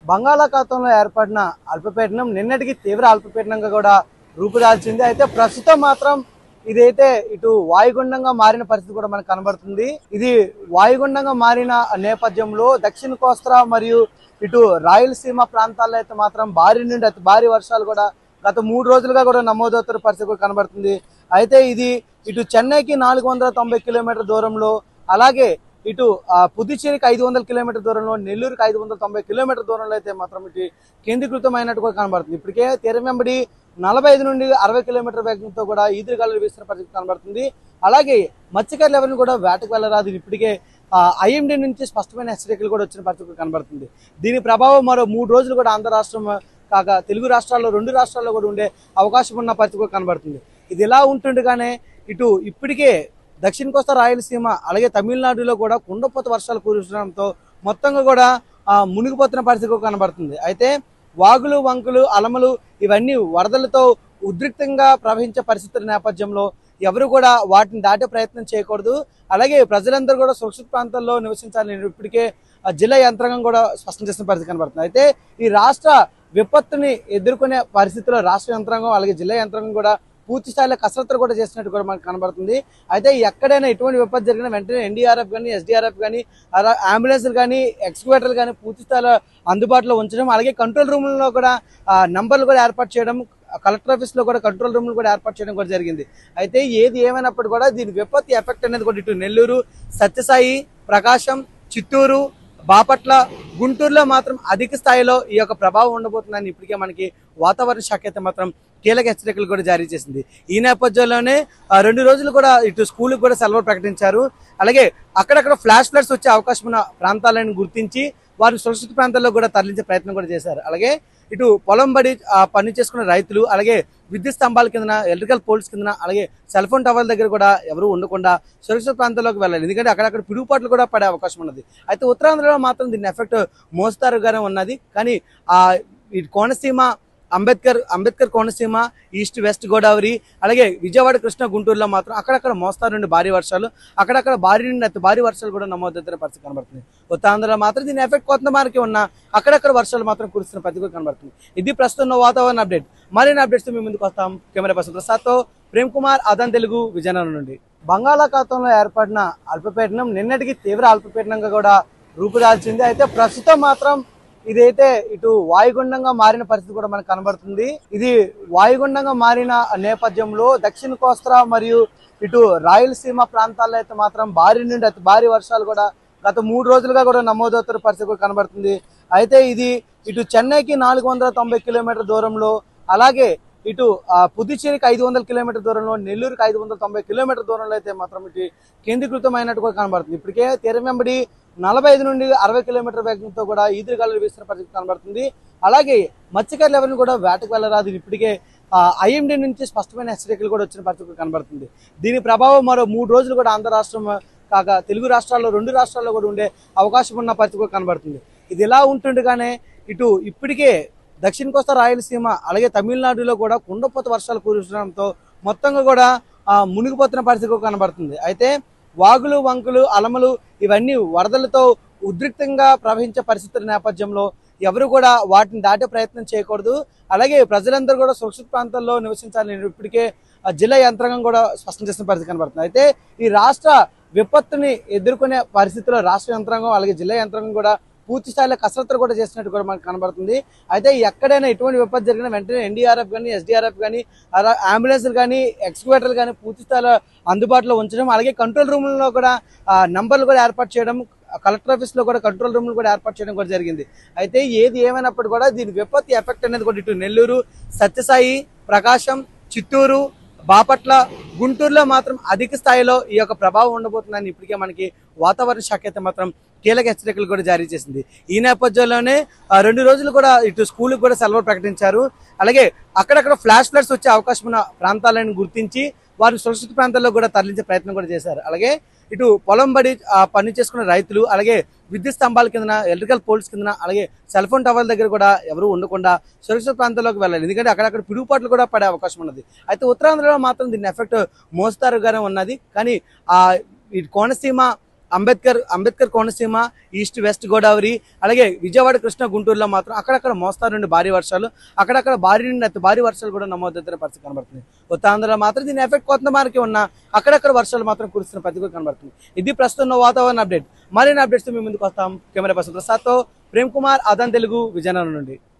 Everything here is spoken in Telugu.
బంగాళాఖాతంలో ఏర్పడిన అల్పపీడనం నిన్నటికి తీవ్ర అల్పపీడనంగా కూడా రూపుదాల్చింది అయితే ప్రస్తుతం మాత్రం ఇదైతే ఇటు వాయుగుండంగా మారిన పరిస్థితి కూడా మనకు కనబడుతుంది ఇది వాయుగుండంగా మారిన నేపథ్యంలో దక్షిణ కోస్తా మరియు ఇటు రాయలసీమ ప్రాంతాల్లో అయితే మాత్రం భారీ నుండి అతి భారీ వర్షాలు కూడా గత మూడు రోజులుగా కూడా నమోదవుతున్న పరిస్థితి కూడా కనబడుతుంది అయితే ఇది ఇటు చెన్నైకి నాలుగు వందల తొంభై కిలోమీటర్ దూరంలో అలాగే ఇటు ఆ, పుదుచ్చేరికి ఐదు వందల కిలోమీటర్ దూరంలో నెల్లూరుకి ఐదు వందల తొంభై కిలోమీటర్ దూరంలో అయితే మాత్రం ఇటు కేంద్రీకృతమైనట్టు కూడా కనబడుతుంది ఇప్పటికే తీరం వెంబడి నలభై ఐదు నుండి అరవై కిలోమీటర్ వేగంతో కూడా ఈదురుగాలు వీస్తున్న పరిస్థితి కనబడుతుంది అలాగే మత్స్యకారులు ఎవరిని కూడా వేటకు వెళ్ళరాదు ఇది ఇప్పటికే ఐఎండి నుంచి స్పష్టమైన హెచ్చరికలు కూడా వచ్చిన పరిస్థితి కూడా కనబడుతుంది దీని ప్రభావం మరో మూడు రోజులు కూడా ఆంధ్ర రాష్ట్రం కాక తెలుగు రాష్ట్రాల్లో రెండు రాష్ట్రాల్లో కూడా ఉండే అవకాశం ఉన్న పరిస్థితి కూడా కనబడుతుంది ఇది ఇలా ఉంటుండగానే ఇటు ఇప్పటికే దక్షిణ కోస్తా రాయలసీమ అలాగే తమిళనాడులో కూడా కుండపోత వర్షాలు కురవడంతో మొత్తంగా కూడా ఆ, మునిగిపోతున్న పరిస్థితి కూడా కనబడుతుంది అయితే వాగులు వంకులు అలమలు ఇవన్నీ వరదలతో ఉద్రిక్తంగా ప్రవహించే పరిస్థితుల నేపథ్యంలో ఎవరు కూడా వాటిని దాటే ప్రయత్నం చేయకూడదు అలాగే ప్రజలందరూ కూడా సురక్షిత ప్రాంతాల్లో నివసించాలని ఇప్పటికే ఆ జిల్లా యంత్రాంగం కూడా స్పష్టం చేసిన పరిస్థితి కనబడుతుంది అయితే ఈ రాష్ట్ర విపత్తుని ఎదుర్కొనే పరిస్థితిలో రాష్ట్ర యంత్రాంగం అలాగే జిల్లా యంత్రాంగం కూడా పూర్తి స్థాయిలో కసరత్తులు కూడా చేసినట్టు కూడా మనకు కనబడుతుంది అయితే ఎక్కడైనా ఎటువంటి విపత్తు జరిగినా వెంటనే ఎన్డీఆర్ఎఫ్ కానీ ఎస్డీఆర్ఎఫ్ కానీ అలా అంబులెన్స్లు కానీ ఎక్స్క్వేటర్లు కానీ పూర్తి స్థాయిలో అందుబాటులో ఉంచడం అలాగే కంట్రోల్ రూమ్లలో కూడా ఆ, నంబర్లు కూడా ఏర్పాటు చేయడం కలెక్టర్ ఆఫీస్ లో కూడా కంట్రోల్ రూమ్లు కూడా ఏర్పాటు చేయడం కూడా జరిగింది అయితే ఏది ఏమైనప్పుడు కూడా దీని విపత్తు ఎఫెక్ట్ అనేది కూడా ఇటు నెల్లూరు సత్యసాయి ప్రకాశం చిత్తూరు బాపట్ల గుంటూరులో మాత్రం అధిక స్థాయిలో ఈ యొక్క ప్రభావం ఉండబోతుందని ఇప్పటికే మనకి వాతావరణ శాఖ అయితే మాత్రం కీలక హెచ్చరికలు కూడా జారీ చేసింది ఈ నేపథ్యంలోనే ఆ, రెండు రోజులు కూడా ఇటు స్కూల్కి కూడా సెలవు ప్రకటించారు అలాగే అక్కడక్కడ ఫ్లాష్ ఫ్లడ్స్ వచ్చే అవకాశం ఉన్న ప్రాంతాలను గుర్తించి వారిని సురక్షిత ప్రాంతాల్లో కూడా తరలించే ప్రయత్నం కూడా చేశారు అలాగే ఇటు పొలం బడి ఆ, పని చేసుకున్న రైతులు అలాగే విద్యుత్ స్తంభాల కింద ఎలక్ట్రికల్ పోల్స్ కింద అలాగే సెల్ ఫోన్ టవర్ల దగ్గర కూడా ఎవరు ఉండకుండా సురక్షిత ప్రాంతాల్లోకి వెళ్ళాలి ఎందుకంటే అక్కడక్కడ పిడుగుపాట్లు కూడా పడే అవకాశం ఉన్నది అయితే ఉత్తరాంధ్రలో మాత్రం దీని ఎఫెక్ట్ మోస్తారుగానే ఉన్నది కానీ ఆ ఈ కోనసీమ అంబేద్కర్ అంబేద్కర్ కోనసీమ ఈస్ట్ వెస్ట్ గోదావరి అలాగే విజయవాడ కృష్ణ గుంటూరులో మాత్రం అక్కడక్కడ మోస్తారు నుండి భారీ వర్షాలు అక్కడక్కడ భారీ నుండి అతి భారీ వర్షాలు కూడా నమోదవుతున్న పరిస్థితి కనబడుతుంది ఉత్తరాంధ్రలో మాత్రం దీని ఎఫెక్ట్ కొంత మనకి ఉన్న అక్కడక్కడ వర్షాలు మాత్రం కురుస్తున్న పరిస్థితి కూడా కనబడుతుంది ఇది ప్రస్తుతం ఉన్న వాతావరణ అప్డేట్ మరిన్ని అప్డేట్స్ మీ ముందుకు వస్తాం కెమెరా పర్సన్ ప్రసాద్తో ప్రేమ్ కుమార్ అదన్ తెలుగు విజయనగరం నుండి బంగాళాఖాతంలో ఏర్పడిన అల్పపీడనం నిన్నటికి తీవ్ర అల్పపీడనంగా కూడా రూపుదాల్చింది అయితే ప్రస్తుతం మాత్రం ఇదైతే ఇటు వాయుగుండంగా మారిన పరిస్థితి కూడా మనకు కనబడుతుంది ఇది వాయుగుండంగా మారిన నేపథ్యంలో దక్షిణ కోస్తా మరియు ఇటు రాయలసీమ ప్రాంతాల్లో అయితే మాత్రం భారీ నుండి అతి భారీ వర్షాలు కూడా గత మూడు రోజులుగా కూడా నమోదవుతున్న పరిస్థితి కూడా కనబడుతుంది అయితే ఇది ఇటు చెన్నైకి నాలుగు వందల తొంభై కిలోమీటర్ దూరంలో అలాగే ఇటు ఆ, పుదుచ్చేరికి ఐదు వందల కిలోమీటర్ దూరంలో నెల్లూరుకి ఐదు వందల తొంభై కిలోమీటర్ దూరంలో అయితే మాత్రం ఇటు కేంద్రీకృతమైనట్టు కూడా కనబడుతుంది ఇప్పటికే తీరం వెంబడి నలభై ఐదు నుండి అరవై కిలోమీటర్ వేగంతో కూడా ఈదురుగాలు వీస్తున్న పరిస్థితి కనబడుతుంది అలాగే మత్స్యకారులు ఎవరిని కూడా వేటకు వెళ్ళరాదు ఇది ఇప్పటికే ఐఎండి నుంచి స్పష్టమైన హెచ్చరికలు కూడా వచ్చిన పరిస్థితి కూడా కనబడుతుంది దీని ప్రభావం మరో మూడు రోజులు కూడా ఆంధ్ర రాష్ట్రం కాక తెలుగు రాష్ట్రాల్లో రెండు రాష్ట్రాల్లో కూడా ఉండే అవకాశం ఉన్న పరిస్థితి కూడా కనబడుతుంది ఇది ఇలా ఉంటుండగానే ఇటు ఇప్పటికే దక్షిణ కోస్తా రాయలసీమ అలాగే తమిళనాడులో కూడా కుండపోత వర్షాలు కురవడంతో మొత్తంగా కూడా ఆ, మునిగిపోతున్న పరిస్థితి కూడా కనబడుతుంది అయితే వాగులు వంకులు అలమలు ఇవన్నీ వరదలతో ఉద్రిక్తంగా ప్రవహించే పరిస్థితుల నేపథ్యంలో ఎవరు కూడా వాటిని దాటే ప్రయత్నం చేయకూడదు అలాగే ప్రజలందరూ కూడా సురక్షిత ప్రాంతాల్లో నివసించాలని ఇప్పటికే ఆ జిల్లా యంత్రాంగం కూడా స్పష్టం చేసిన పరిస్థితి కనబడుతుంది అయితే ఈ రాష్ట్ర విపత్తుని ఎదుర్కొనే పరిస్థితిలో రాష్ట్ర యంత్రాంగం అలాగే జిల్లా యంత్రాంగం కూడా పూర్తి స్థాయిలో కసరత్తులు కూడా చేసినట్టు కూడా మనకు కనబడుతుంది అయితే ఎక్కడైనా ఎటువంటి విపత్తు జరిగినా వెంటనే ఎన్డీఆర్ఎఫ్ కానీ ఎస్డీఆర్ఎఫ్ కానీ అలా అంబులెన్స్లు కానీ ఎక్స్క్వేటర్లు కానీ పూర్తి స్థాయిలో అందుబాటులో ఉంచడం అలాగే కంట్రోల్ రూమ్లలో కూడా ఆ, నంబర్లు కూడా ఏర్పాటు చేయడం కలెక్టర్ ఆఫీస్ లో కూడా కంట్రోల్ రూమ్లు కూడా ఏర్పాటు చేయడం కూడా జరిగింది అయితే ఏది ఏమైనప్పుడు కూడా దీని విపత్తు ఎఫెక్ట్ అనేది కూడా ఇటు నెల్లూరు సత్యసాయి ప్రకాశం చిత్తూరు బాపట్ల గుంటూరులో మాత్రం అధిక స్థాయిలో ఈ యొక్క ప్రభావం ఉండబోతుందని ఇప్పటికే మనకి వాతావరణ శాఖ అయితే మాత్రం కీలక హెచ్చరికలు కూడా జారీ చేసింది ఈ నేపథ్యంలోనే ఆ, రెండు రోజులు కూడా ఇటు స్కూల్కి కూడా సెలవు ప్రకటించారు అలాగే అక్కడక్కడ ఫ్లాష్ ఫ్లడ్స్ వచ్చే అవకాశం ఉన్న ప్రాంతాలను గుర్తించి వారిని సురక్షిత ప్రాంతాల్లో కూడా తరలించే ప్రయత్నం కూడా చేశారు అలాగే ఇటు పొలం బడి ఆ, పని చేసుకున్న రైతులు అలాగే విద్యుత్ స్తంభాల కింద ఎలక్ట్రికల్ పోల్స్ కింద అలాగే సెల్ ఫోన్ టవర్ల దగ్గర కూడా ఎవరు ఉండకుండా సురక్షిత ప్రాంతాల్లోకి వెళ్ళాలి ఎందుకంటే అక్కడక్కడ పిడుగుపాట్లు కూడా పడే అవకాశం ఉన్నది అయితే ఉత్తరాంధ్రలో మాత్రం దీని ఎఫెక్ట్ మోస్తారుగానే ఉన్నది కానీ ఆ ఈ కోనసీమ అంబేద్కర్ అంబేద్కర్ కోనసీమ ఈస్ట్ వెస్ట్ గోదావరి అలాగే విజయవాడ కృష్ణ గుంటూరులో మాత్రం అక్కడక్కడ మోస్తారు నుండి భారీ వర్షాలు అక్కడక్కడ భారీ నుండి అతి భారీ వర్షాలు కూడా నమోదవుతున్న పరిస్థితి కనబడుతుంది ఉత్తరాంధ్రలో మాత్రం దీని ఎఫెక్ట్ కొంత మనకి ఉన్న అక్కడక్కడ వర్షాలు మాత్రం కురుస్తున్న పరిస్థితి కూడా కనబడుతుంది ఇది ప్రస్తుతం ఉన్న వాతావరణ అప్డేట్ మరిన్ని అప్డేట్స్ మీ ముందుకు వస్తాం కెమెరా పర్సన్ ప్రసాద్తో ప్రేమ్ కుమార్ అదన్ తెలుగు విజయనగరం నుండి